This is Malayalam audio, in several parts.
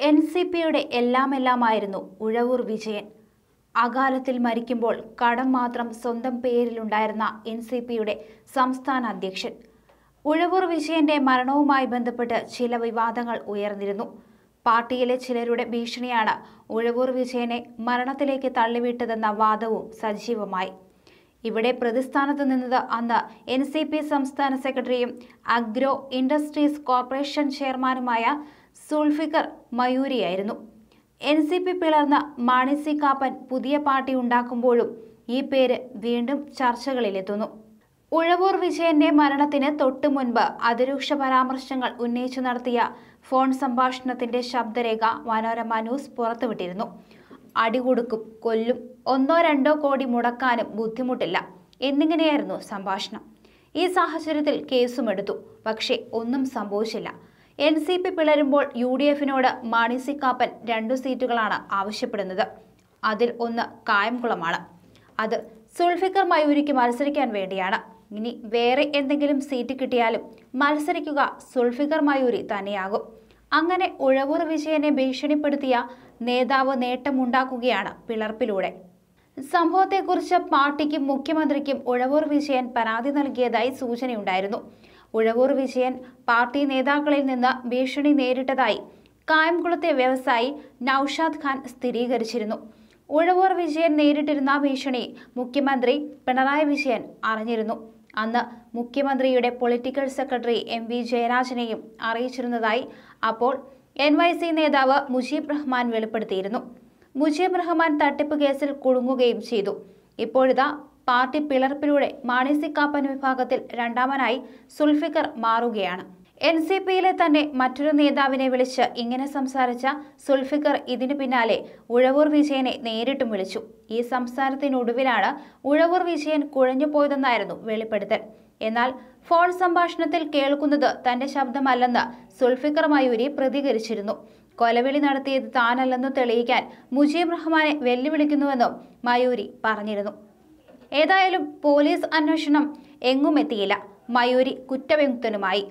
എൻ സി പിയുടെ എല്ലാമെല്ലാമായിരുന്നു ഉഴവൂർ വിജയൻ അകാലത്തിൽ മരിക്കുമ്പോൾ കടം മാത്രം സ്വന്തം പേരിലുണ്ടായിരുന്ന എൻ സി പിയുടെ സംസ്ഥാന അധ്യക്ഷൻ ഉഴവൂർ വിജയന്റെ മരണവുമായി ബന്ധപ്പെട്ട് ചില വിവാദങ്ങൾ ഉയർന്നിരുന്നു പാർട്ടിയിലെ ചിലരുടെ ഭീഷണിയാണ് ഉഴവൂർ വിജയനെ മരണത്തിലേക്ക് തള്ളിവിട്ടതെന്ന വാദവും സജീവമായി ഇവിടെ പ്രതിസ്ഥാനത്ത് നിന്നത് അന്ന് എൻ സി പി സംസ്ഥാന സെക്രട്ടറിയും അഗ്രോ ഇൻഡസ്ട്രീസ് കോർപ്പറേഷൻ ചെയർമാനുമായ സുൾഫിക്കർ മയൂരിയായിരുന്നു എൻ സി പി പിളർന്ന മാണി സി കാപ്പൻ പുതിയ പാർട്ടി ഉണ്ടാക്കുമ്പോഴും ഈ പേര് വീണ്ടും ചർച്ചകളിലെത്തുന്നു ഉഴവൂർ വിജയന്റെ മരണത്തിന് തൊട്ടു മുൻപ് അതിരൂക്ഷ പരാമർശങ്ങൾ ഉന്നയിച്ചു നടത്തിയ ഫോൺ സംഭാഷണത്തിന്റെ ശബ്ദരേഖ മനോരമ ന്യൂസ് പുറത്തുവിട്ടിരുന്നു അടികൊടുക്കും കൊല്ലും ഒന്നോ രണ്ടോ കോടി മുടക്കാനും ബുദ്ധിമുട്ടില്ല എന്നിങ്ങനെയായിരുന്നു സംഭാഷണം ഈ സാഹചര്യത്തിൽ കേസും എടുത്തു പക്ഷേ ഒന്നും സംഭവിച്ചില്ല എൻ സി പി പിളരുമ്പോൾ യു ഡി എഫിനോട് മാണി സി കാപ്പൻ രണ്ടു സീറ്റുകളാണ് ആവശ്യപ്പെടുന്നത് അതിൽ ഒന്ന് കായംകുളമാണ് അത് സുൾഫിക്കർ മയൂരിക്ക് മത്സരിക്കാൻ വേണ്ടിയാണ് ഇനി വേറെ എന്തെങ്കിലും സീറ്റ് കിട്ടിയാലും മത്സരിക്കുക സുൾഫിക്കർ മയൂരി തന്നെയാകും അങ്ങനെ ഉഴവൂർ വിജയനെ ഭീഷണിപ്പെടുത്തിയ നേതാവ് നേട്ടമുണ്ടാക്കുകയാണ് പിളർപ്പിലൂടെ സംഭവത്തെക്കുറിച്ച് പാർട്ടിക്കും മുഖ്യമന്ത്രിക്കും ഉഴവൂർ വിജയൻ പരാതി നൽകിയതായി സൂചനയുണ്ടായിരുന്നു ഉഴവൂർ വിജയൻ പാർട്ടി നേതാക്കളിൽ നിന്ന് ഭീഷണി നേരിട്ടതായി കായംകുളത്തെ വ്യവസായി നൌഷാദ് ഖാൻ സ്ഥിരീകരിച്ചിരുന്നു ഉഴവൂർ വിജയൻ നേരിട്ടിരുന്ന ഭീഷണി മുഖ്യമന്ത്രി പിണറായി വിജയൻ അറിഞ്ഞിരുന്നു അന്ന് മുഖ്യമന്ത്രിയുടെ പൊളിറ്റിക്കൽ സെക്രട്ടറി എം വി ജയരാജനെയും അറിയിച്ചിരുന്നതായി അപ്പോൾ എൻ വൈ സി നേതാവ് മുജീബ് റഹ്മാൻ വെളിപ്പെടുത്തിയിരുന്നു മുജീബ് റഹ്മാൻ തട്ടിപ്പ് കേസിൽ കുടുങ്ങുകയും ചെയ്തു ഇപ്പോഴിതാ പാർട്ടി പിളർപ്പിലൂടെ മാണി സി കാപ്പൻ വിഭാഗത്തിൽ രണ്ടാമനായി സുൽഫിക്കർ മാറുകയാണ് എൻ സി പിയിലെ തന്നെ മറ്റൊരു നേതാവിനെ വിളിച്ച് ഇങ്ങനെ സംസാരിച്ച സുൽഫിക്കർ ഇതിനു പിന്നാലെ ഉഴവൂർ വിജയനെ നേരിട്ടും വിളിച്ചു ഈ സംസാരത്തിനൊടുവിലാണ് ഉഴവൂർ വിജയൻ കുഴഞ്ഞുപോയതെന്നായിരുന്നു വെളിപ്പെടുത്തൽ എന്നാൽ ഫോൺ സംഭാഷണത്തിൽ കേൾക്കുന്നത് തന്റെ ശബ്ദമല്ലെന്ന് സുൽഫിക്കർ മയൂരി പ്രതികരിച്ചിരുന്നു കൊലവിളി നടത്തിയത് താനല്ലെന്ന് തെളിയിക്കാൻ മുജീബ് റഹ്മാനെ വെല്ലുവിളിക്കുന്നുവെന്നും മയൂരി പറഞ്ഞിരുന്നു ഏതായാലും പോലീസ് അന്വേഷണം എങ്ങും എത്തിയില്ല മയൂരി കുറ്റവിമുക്തനുമായി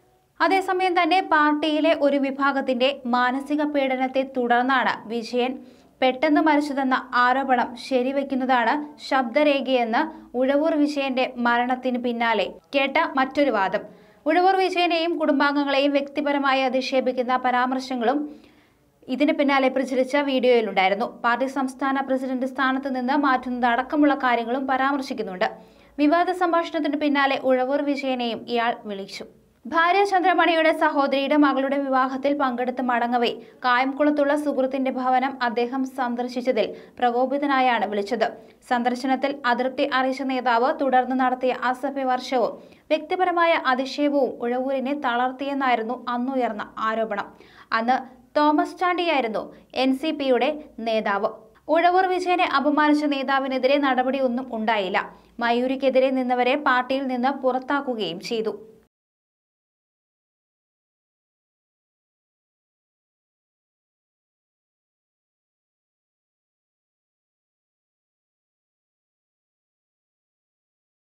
അതേസമയം തന്നെ പാർട്ടിയിലെ ഒരു വിഭാഗത്തിന്റെ മാനസിക പീഡനത്തെ തുടർന്നാണ് വിജയൻ പെട്ടെന്ന് മരിച്ചതെന്ന ആരോപണം ശരിവെക്കുന്നതാണ് ശബ്ദരേഖയെന്ന് ഉഴവൂർ വിജയന്റെ മരണത്തിന് പിന്നാലെ കേട്ട മറ്റൊരു വാദം ഉഴവൂർ വിജയനെയും കുടുംബാംഗങ്ങളെയും വ്യക്തിപരമായി അധിക്ഷേപിക്കുന്ന പരാമർശങ്ങളും ഇതിന് പിന്നാലെ പ്രചരിച്ച വീഡിയോയിലുണ്ടായിരുന്നു പാർട്ടി സംസ്ഥാന പ്രസിഡന്റ് സ്ഥാനത്ത് നിന്ന് മാറ്റുന്നത് അടക്കമുള്ള കാര്യങ്ങളും പരാമർശിക്കുന്നുണ്ട് വിവാദ സംഭാഷണത്തിന് പിന്നാലെ ഉഴവൂർ വിജയനെയും ഇയാൾ വിളിച്ചു ഭാര്യ ചന്ദ്രമണിയുടെ സഹോദരിയുടെ മകളുടെ വിവാഹത്തിൽ പങ്കെടുത്ത് മടങ്ങവേ കായംകുളത്തുള്ള സുഹൃത്തിന്റെ ഭവനം അദ്ദേഹം സന്ദർശിച്ചതിൽ പ്രകോപിതനായാണ് വിളിച്ചത് സന്ദർശനത്തിൽ അതൃപ്തി അറിയിച്ച നേതാവ് തുടർന്ന് നടത്തിയ അസഭ്യവർഷവും വ്യക്തിപരമായ അധിക്ഷേപവും ഉഴവൂരിനെ തളർത്തിയെന്നായിരുന്നു അന്നുയർന്ന ആരോപണം അന്ന് തോമസ് ചാണ്ടിയായിരുന്നു എൻ സി പിയുടെ നേതാവ് ഉഴവൂർ വിജയനെ അപമാനിച്ച നേതാവിനെതിരെ നടപടിയൊന്നും ഉണ്ടായില്ല മയൂരിക്കെതിരെ നിന്നവരെ പാർട്ടിയിൽ നിന്ന് പുറത്താക്കുകയും ചെയ്തു